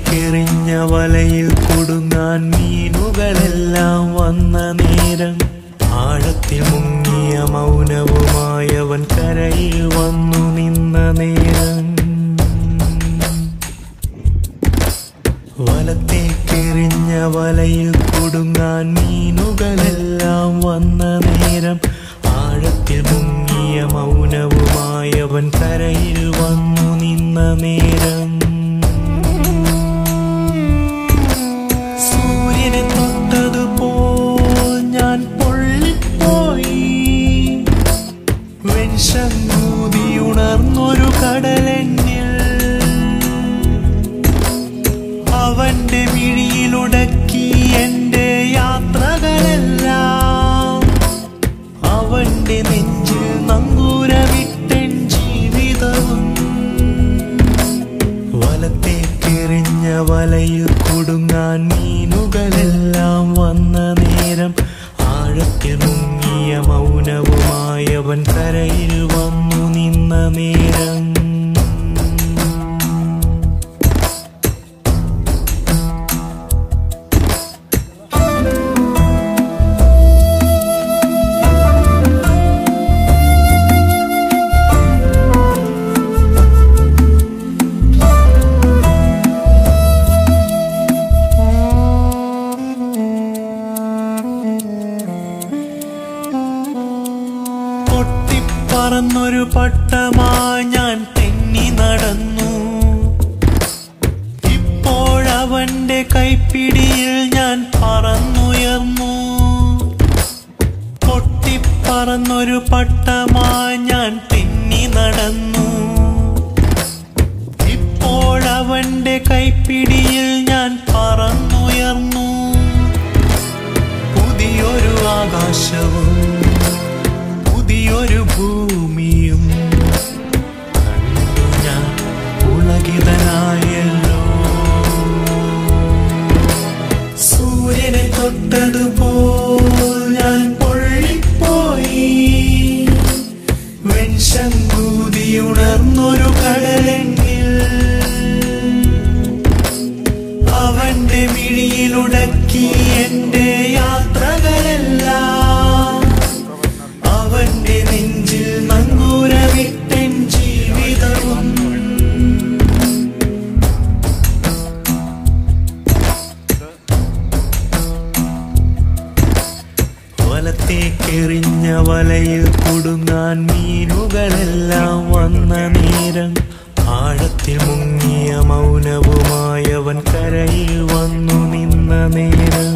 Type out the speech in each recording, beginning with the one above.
വലത്തേക്കെറിഞ്ഞ വലയിൽ കൊടുങ്ങാൻ മീനുകളെല്ലാം വന്ന നേരം ആഴത്തിൽ മുങ്ങിയ മൗനവുമായവൻ കരയിൽ വന്നു നിന്ന നേരം വലത്തേക്കെറിഞ്ഞ വലയിൽ കൊടുങ്ങാൻ മീനുകളെല്ലാം വന്ന നേരം ആഴത്തിൽ മുങ്ങിയ മൗനവുമായവൻ കരയിൽ വന്നു നിന്ന നേരം സൂര്യനെ തൊട്ടതുപോൽ ഞാൻ പൊള്ളിപ്പോയി വെൺശങ്ങൂതിയുണർന്നൊരു കടലെന്നിൽ അവന്റെ മിഴിയിലുടക്കി എന്റെ യാത്രകളെല്ലാം അവന്റെ നെഞ്ചിൽ നങ്കൂരവിട്ടൻ ജീവിതവും വലത്തേക്കെറിഞ്ഞ വലയിൽ കൊടുങ്ങാൻ മീനുകളെല്ലാം വന്ന നേരം ആഴത്തിൽ മുങ്ങിയ മൗനവുമായവൻ കരയിൽ വന്നു നിന്ന നേരം പൊട്ടിപ്പറന്നൊരു പട്ടമാ ഞാൻ തെന്നി നടന്നു ഇപ്പോഴവന്റെ കൈപ്പിടിയിൽ ഞാൻ പറന്നുയർന്നു പൊട്ടിപ്പറന്നൊരു പട്ടമാ ഞാൻ തെന്നി നടന്നു ഇപ്പോഴവന്റെ കൈപ്പിടിയിൽ ഞാൻ പറന്നുയർന്നു പുതിയൊരു ആകാശവും പുതിയൊരു ഭൂമിയും കണ്ടു ഞാൻ പുളകിതനായല്ലോ സൂര്യനെ തൊട്ടതുപോൽ ഞാൻ പൊള്ളിപ്പോയി വെൺശങ്കൂതിയുണർന്നൊരു കടലെങ്കിൽ അവന്റെ മിഴിയിലുടക്കി എന്റെ യാത്രകളെല്ലാം അവന്റെ നെഞ്ചിൽ നങ്കൂരവിട്ടൻ ജീവിതവും വലത്തേക്കെറിഞ്ഞ വലയിൽ കൊടുങ്ങാൻ മീനുകളെല്ലാം വന്ന നേരം ആഴത്തിൽ മുങ്ങിയ മൗനവുമായവൻ കരയിൽ വന്നു നിന്ന നേരം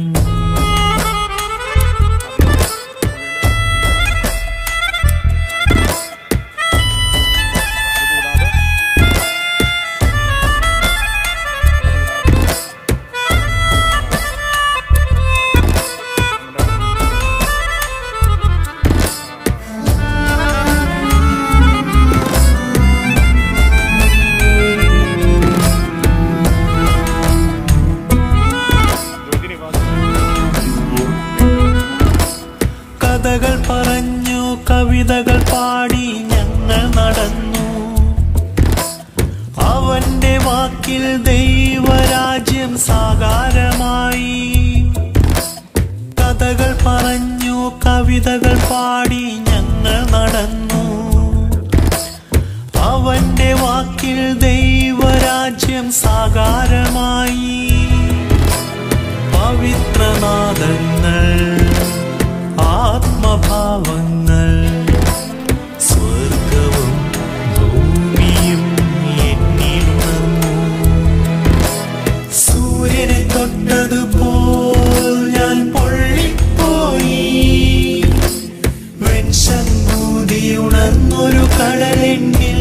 കഥകൾ പറഞ്ഞു കവിതകൾ പാടി ഞങ്ങൾ നടന്നു അവന്റെ വാക്കിൽ ദൈവരാജ്യം സാകാരമായി കഥകൾ പറഞ്ഞു കവിതകൾ പാടി ഞങ്ങൾ നടന്നു അവന്റെ വാക്കിൽ ദൈവരാജ്യം സാകാരമായി പവിത്രനാദങ്ങൾ ആത്മഭാവങ്ങൾ സ്വർഗവും ഭൂമിയും എന്നിലുണർന്നു സൂര്യനെ തൊട്ടതുപോൽ ഞാൻ പൊള്ളിപ്പോയി വെൺശങ്കൂതിയുണർന്നൊരു കടലെങ്കിൽ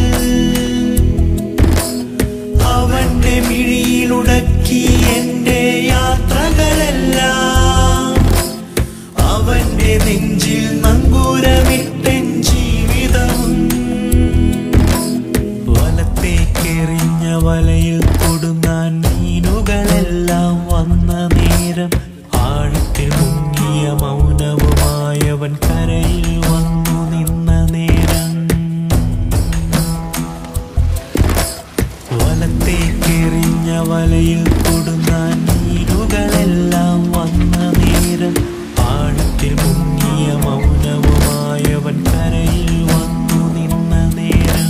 അവന്റെ മിഴിയിലുടക്കി എന്റെ യാത്രകളെല്ലാം അവന്റെ നെഞ്ചിൽ നങ്കൂരമിട്ടൻ ജീവിതവും വലത്തേക്കെറിഞ്ഞ വലയിൽ കൊടുങ്ങാൻ മീനുകളെല്ലാം വന്ന നേരം ആഴത്തിൽ മുങ്ങിയ മൗനവുമായവൻ കരയിൽ വന്നു നിന്ന നേരം വലത്തേക്കെറിഞ്ഞ വലയിൽ കൊടുങ്ങാൻ മീനുകളെല്ലാം വന്ന നേരം ആഴത്തിൽ മുങ്ങിയ മൗനവുമായവൻ കരയിൽ വന്നു നിന്ന നേരം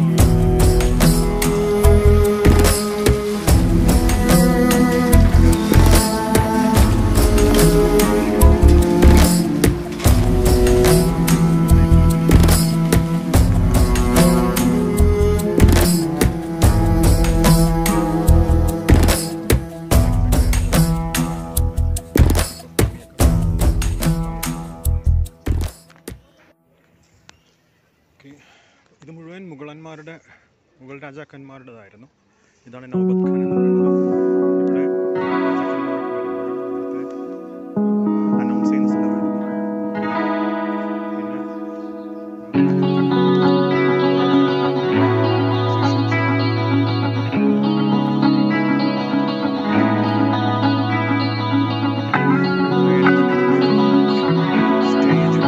ഓക്കെ ഇത് മുഴുവൻ മുഗളന്മാരുടെ മുഗൾ രാജാക്കന്മാരുടേതായിരുന്നു ഇതാണ് നൗബത് ഖാൻ എന്ന് പറയുന്നത് ഇവിടെ രാജാക്കന്മാരൊക്കെ വരുമ്പോഴും നേരത്തെ അനൗൺസ് ചെയ്യുന്ന സ്ഥലമായിരുന്നു പിന്നെ സ്റ്റേജ്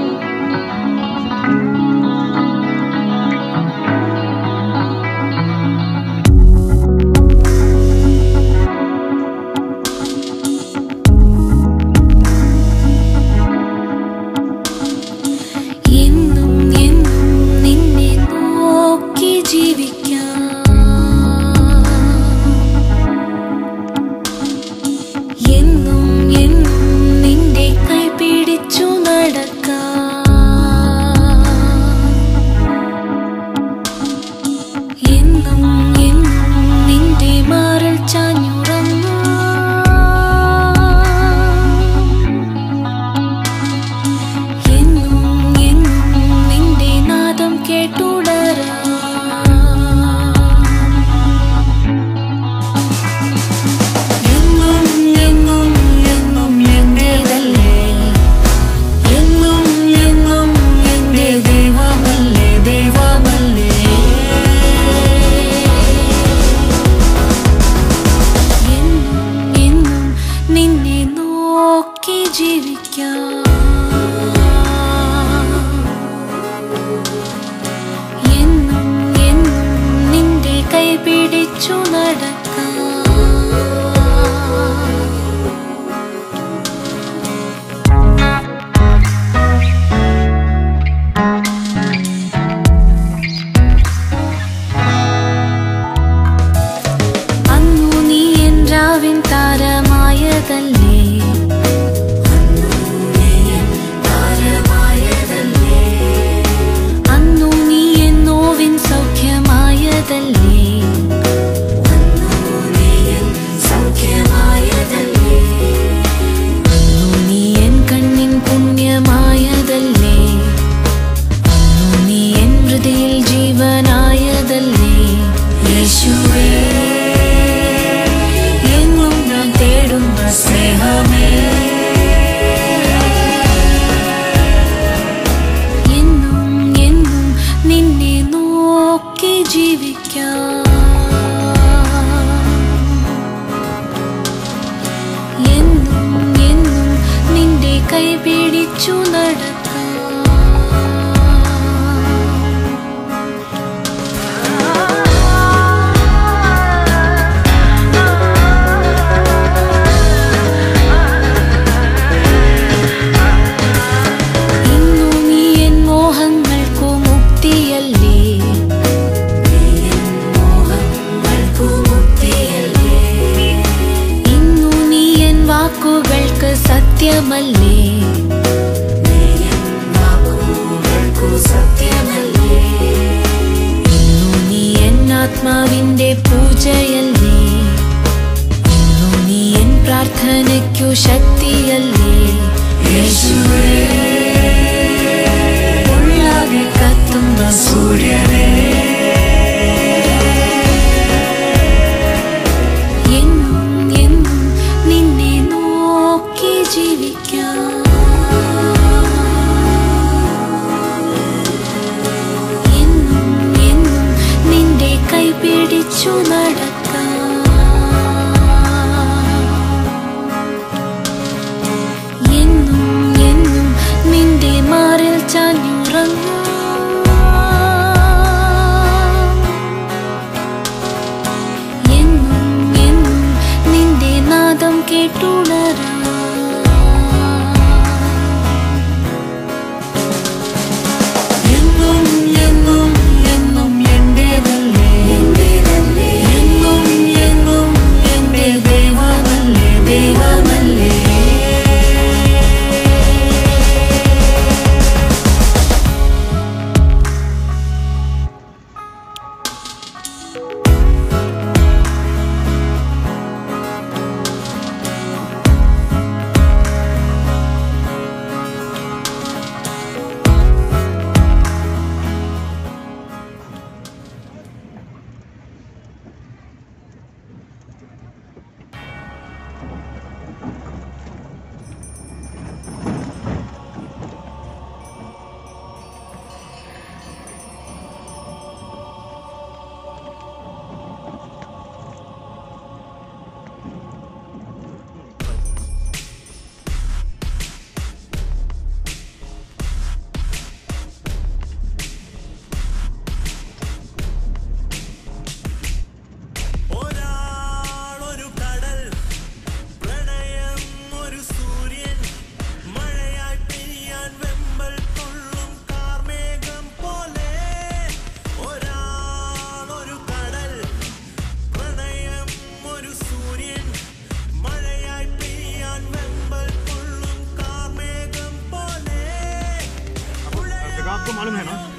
എന്നും എന്നും നിന്നെ നോക്കി ജീവിക്കാം എന്നും എന്നും നിന്റെ കൈ പിടിച്ചു നടക്കാം എന്നും എന്നും നിന്റെ മാറൽ ചാഞ്ഞുറങ്ങാം എന്നും എന്നും നിന്റെ നാദം കേട്ടുടരാം എന്നും എന്നും എന്നും എന്റേതല്ലേ എന്നും എന്നും എന്റെ ദൈവമല്ലേ ദൈവമല്ലേ എന്നും എന്നും നിന്നെ നോക്കി ജീവിക്കാം എന്നും എന്നും നിന്റെ കൈ പിടിച്ചു നടക്കാം അന്നു നീ എന്റാവിൻ താരമായതല്ലേ അന്നു നീ എന്നോവിൻ സൗഖ്യമായതല്ലേ അന്നു നീ എൻ കണ്ണിൻ പുണ്യമായതല്ലേ അന്നു നീ എൻ ഹൃദയിൽ ജീവനായതല്ലേ യേശുവേ എന്നും ഞാൻ തേടുന്ന സ്നേഹമേ എന്നും എന്നും നിന്നെ നോക്കി ജീവിക്കാം എന്നും എന്നും നിന്റെ കൈ പിടിച്ചു നടക്കാം ഇന്നു നീ എൻ മോഹങ്ങൾക്കു മുക്തിയല്ലേ ഇന്നു നീ എൻ വാക്കുകൾക്ക് സത്യമല്ലേ ഇന്നു നീ എൻ ആത്മാവിന്റെ പൂജയല്ലേ ഇന്നു നീ എൻ പ്രാർത്ഥനയ്ക്കു ശക്തിയല്ലേ യേശുവേ ഉള്ളാകെ കത്തുന്ന സൂര്യനേ എന്നും എന്നും നിന്നെ നോക്കി ജീവിക്കാം എന്നും എന്നും നിന്റെ കൈ പിടിച്ചു നടക്കാം എന്നും എന്നും നിന്റെ മാറിൽ ചാഞ്ഞുറങ്ങാം आपको मालूम है ना